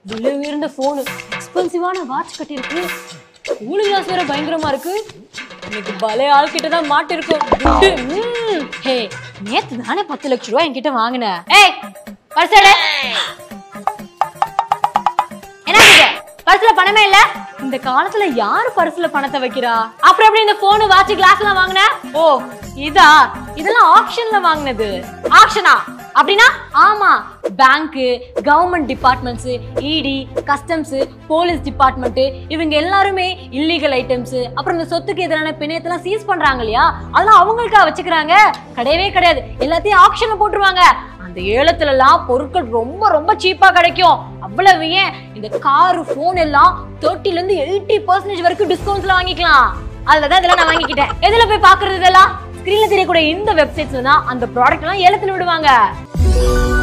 விலை உயர்ந்த போனு எக்ஸ்பென்சிவான வாட்ச் கட்டியிருக்கு கூலிங் கிளாஸ் வேற பயங்கரமா இருக்கு இன்னைக்கு பலே ஆள் கிட்ட தான் மாட்டிருக்கும் குட்டு. ம். ஹே நேத்து தானே பத்து லட்ச ரூபாய் என்கிட்ட வாங்கின ஏய் பர்ஸ் எடு என்ன இது பர்ஸ்ல பணமே இல்ல இந்த காலத்துல யாரு பர்ஸ்ல பணத்தை வைக்கிறா அப்புறம் எப்படி இந்த போன் வாட்ச் கிளாஸ் எல்லாம் வாங்குன ஓ இதா இதெல்லாம் ஆக்ஷன்ல வாங்குனது ஆக்ஷனா அப்படின்னா ஆமா bank government departments ED customs police department இவங்க எல்லாருமே இல்லீகல் ஐட்டம்ஸ் அப்புறம் இந்த சொத்துக்கு எதிரான பிணையத்தெல்லாம் சீஸ் பண்றாங்க இல்லையா அதெல்லாம் அவங்களுக்கா வச்சுக்கிறாங்க கிடையவே கிடையாது எல்லாத்தையும் ஆக்ஷன்ல போட்டுருவாங்க அந்த ஏலத்துல எல்லாம் பொருட்கள் ரொம்ப ரொம்ப சீப்பா கிடைக்கும் அவ்வளவு ஏன் இந்த கார் போன் எல்லாம் தேர்ட்டில இருந்து எயிட்டி பர்சன்டேஜ் வரைக்கும் டிஸ்கவுண்ட்ஸ்ல வாங்கிக்கலாம் அதுலதான் இதெல்லாம் நான் வாங்கிக்கிட்டேன் எதுல போய் பாக்குறது இதெல்லாம் ஸ்கிரீன்ல தெரியக்கூடிய இந்த வெப்சைட்ஸ்ல தான் அந்த ப்ராடக்ட் எல்லாம் ஏலத்துல விடுவாங்க